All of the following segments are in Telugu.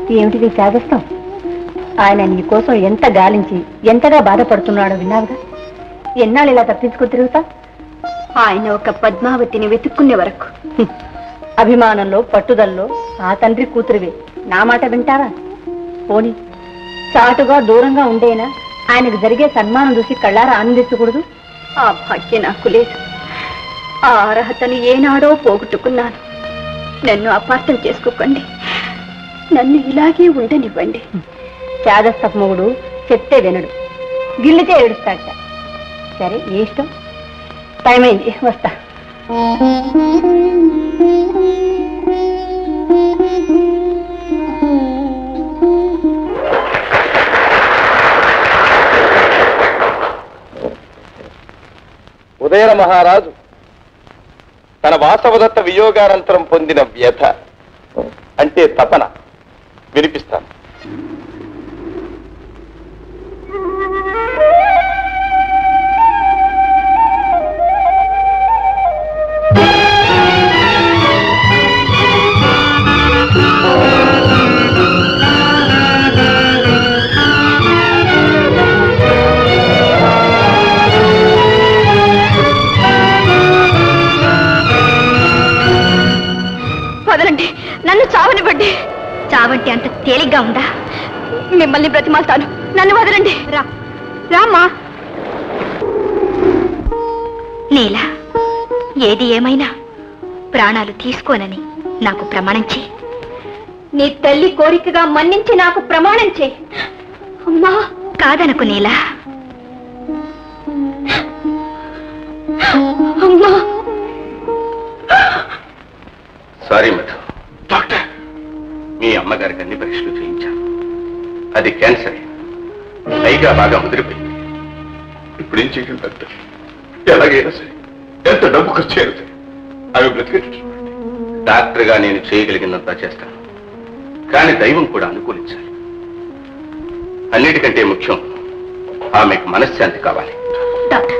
ఏమిటిది సాధిస్తాం ఆయన నీ కోసం ఎంత గాలించి ఎంతగా బాధపడుతున్నాడో విన్నావుగా ఎన్నాళ్ళు ఇలా తప్పించుకు తిరుగుతా ఆయన ఒక పద్మావతిని వెతుక్కునే వరకు హ్మ్. అభిమానంలో పట్టుదలలో ఆ తండ్రి కూతురివే నా మాట వింటావా పోని చాటుగా దూరంగా ఉండేనా ఆయనకు జరిగే సన్మానం చూసి కళ్ళారా ఆనందించకూడదు ఆ భాగ్య నాకు లేదు ఆ అర్హతను ఏనాడో పోగొట్టుకున్నాను నన్ను అపార్థం చేసుకోకండి నన్ను ఇలాగే ఉండనివ్వండి చాదస్తమవుడు చెప్తే వినడు గిల్లితే ఏడుస్తాడట సరే నీ ఇష్టం టైం అయింది వస్తా ఉదయన మహారాజు తన వాసవదత్త వియోగానంతరం పొందిన వ్యథ అంటే తపన వినిపిస్తాను వదలండి నన్ను చావనివ్వండి చావంటే అంత తేలిగ్గా ఉందా మిమ్మల్ని బ్రతిమాలుతాను నన్ను వదలండి రా రామ్మా నీలా ఏది ఏమైనా ప్రాణాలు తీసుకోనని నాకు ప్రమాణం చేయి నీ తల్లి కోరికగా మన్నించి నాకు ప్రమాణం చేయి అమ్మా కాదనకు నీలా అమ్మా సారీ మధు డాక్టర్ మీ అమ్మగారికి అన్ని పరీక్షలు చేయించాను అది క్యాన్సర్ పైగా బాగా ముదిరిపోయింది ఇప్పుడు ఏం చేయడం డాక్టర్ ఎలాగైనా సరే ఎంత డబ్బు ఖర్చు అయినా సరే ఆమె బ్రతికేటట్టు చూడండి. డాక్టర్గా నేను చేయగలిగినంత చేస్తాను కానీ దైవం కూడా అనుకూలించాలి అన్నిటికంటే ముఖ్యం ఆమెకు మనశ్శాంతి కావాలి డాక్టర్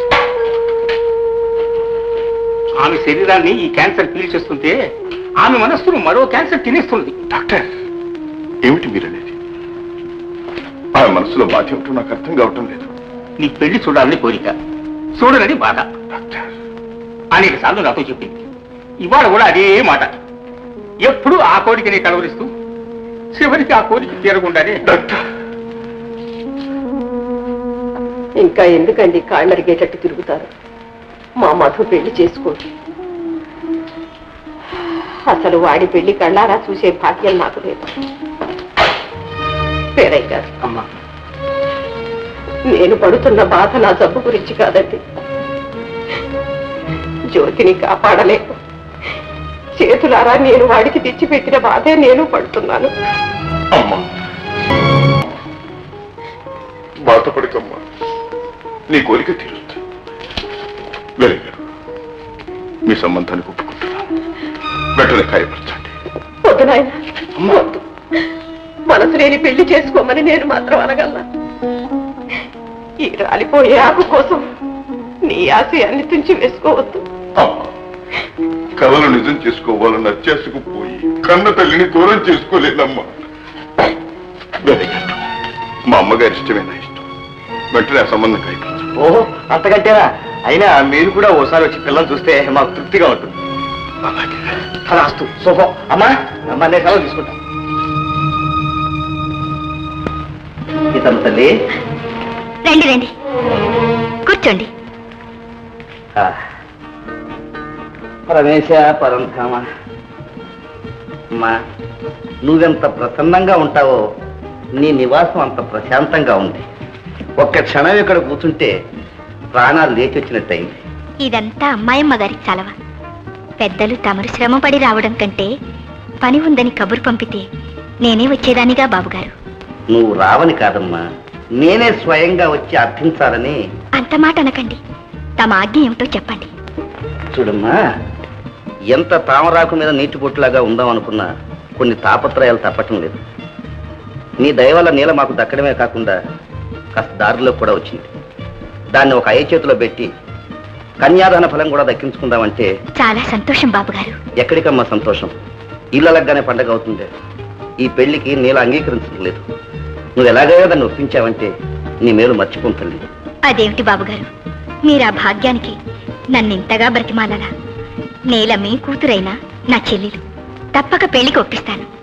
ఆమె శరీరాన్ని ఈ క్యాన్సర్ పీల్చేస్తుంటే ఆమె మనస్సును మరో క్యాన్సర్ తినేస్తుంది డాక్టర్ ఏమిటి మీరనేది ఆ మనసులో బాధ ఏమిటో నాకు అర్థం కావటం లేదు నీ పెళ్లి చూడాలని కోరిక చూడనని బాధ డాక్టర్ అనేక సార్లు నాతో చెప్పింది ఇవాళ కూడా అదే మాట ఎప్పుడు ఆ కోరికని కలవరిస్తూ చివరికి ఆ కోరిక తీరకుండానే డాక్టర్ ఇంకా ఎందుకండి కాళ్ళరిగేటట్టు తిరుగుతారు మా మధు పెళ్లి చేసుకోండి అసలు వాడి పెళ్లి కళ్ళారా చూసే భాగ్యం నాకు లేదు పేరయ్య గారు అమ్మా నేను పడుతున్న బాధ నా జబ్బు గురించి కాదండి జ్యోతిని కాపాడలేక చేతులారా నేను వాడికి తెచ్చిపెట్టిన బాధే నేను పడుతున్నాను అమ్మా బాధపడకమ్మా నీ కోరిక తీరుతుంది వెలిగారు మీ సంబంధానికి ఒప్పుకుంటున్నాను వెంటనే ఖాయపరచండి వద్దు నాయన వద్దు మనసు లేని పెళ్లి చేసుకోమని నేను మాత్రం అనగలనా ఈ రాలిపోయే ఆకు కోసం నీ ఆశయాన్ని తుంచి వేసుకోవద్దు అమ్మా కళలు నిజం చేసుకోవాలన్న అత్యాశకు పోయి కన్న తల్లిని దూరం చేసుకోలేదమ్మా వెలిగారు మా అమ్మగారి ఇష్టమే నా ఇష్టం వెంటనే ఆ సంబంధం ఖాయపరచండి ఓహో అంతకంటేనా అయినా మీరు కూడా ఓసారి వచ్చి పిల్లలు చూస్తే మాకు తృప్తిగా ఉంటుంది అలాగే అలా అస్తు శుభం అమ్మా అమ్మా నేను సెలవు తీసుకుంటా ఇతను తల్లి రండి రండి కూర్చోండి పరమేశ పరంధామ అమ్మా నువ్వెంత ప్రసన్నంగా ఉంటావో నీ నివాసం అంత ప్రశాంతంగా ఉంది ఒక్క క్షణం ఇక్కడ కూర్చుంటే ప్రాణాలు లేచి వచ్చినట్టయింది ఇదంతా అమ్మాయమ్మ గారికి చలవ పెద్దలు తమరు శ్రమపడి రావడం కంటే పని ఉందని కబురు పంపితే నేనే వచ్చేదానిగా బాబుగారు నువ్వు రావని కాదమ్మా నేనే స్వయంగా వచ్చి అర్థించాలని అంత మాట అనకండి తమ ఆజ్ఞ ఏమిటో చెప్పండి చూడమ్మా ఎంత తామరాకు మీద నీటి బొట్టులాగా ఉందాం అనుకున్నా కొన్ని తాపత్రయాలు తప్పటం లేదు నీ దయ వల్ల నీల మాకు దక్కడమే కాకుండా కాస్త దారిలో కూడా వచ్చింది దాన్ని ఒక అయ్య చేతిలో పెట్టి కన్యాదాన ఫలం కూడా దక్కించుకుందామంటే చాలా సంతోషం బాబుగారు ఎక్కడికమ్మా సంతోషం ఇళ్ళలగ్గానే పండగ అవుతుంది ఈ పెళ్లికి నీలా అంగీకరించడం లేదు నువ్వు ఎలాగైనా దాన్ని ఒప్పించావంటే నీ మేలు మర్చిపోను తల్లి అదేమిటి బాబుగారు మీరు ఆ భాగ్యానికి నన్నింతగా బ్రతిమాలలా నేల మీ కూతురైనా నా చెల్లెలు తప్పక పెళ్లికి ఒప్పిస్తాను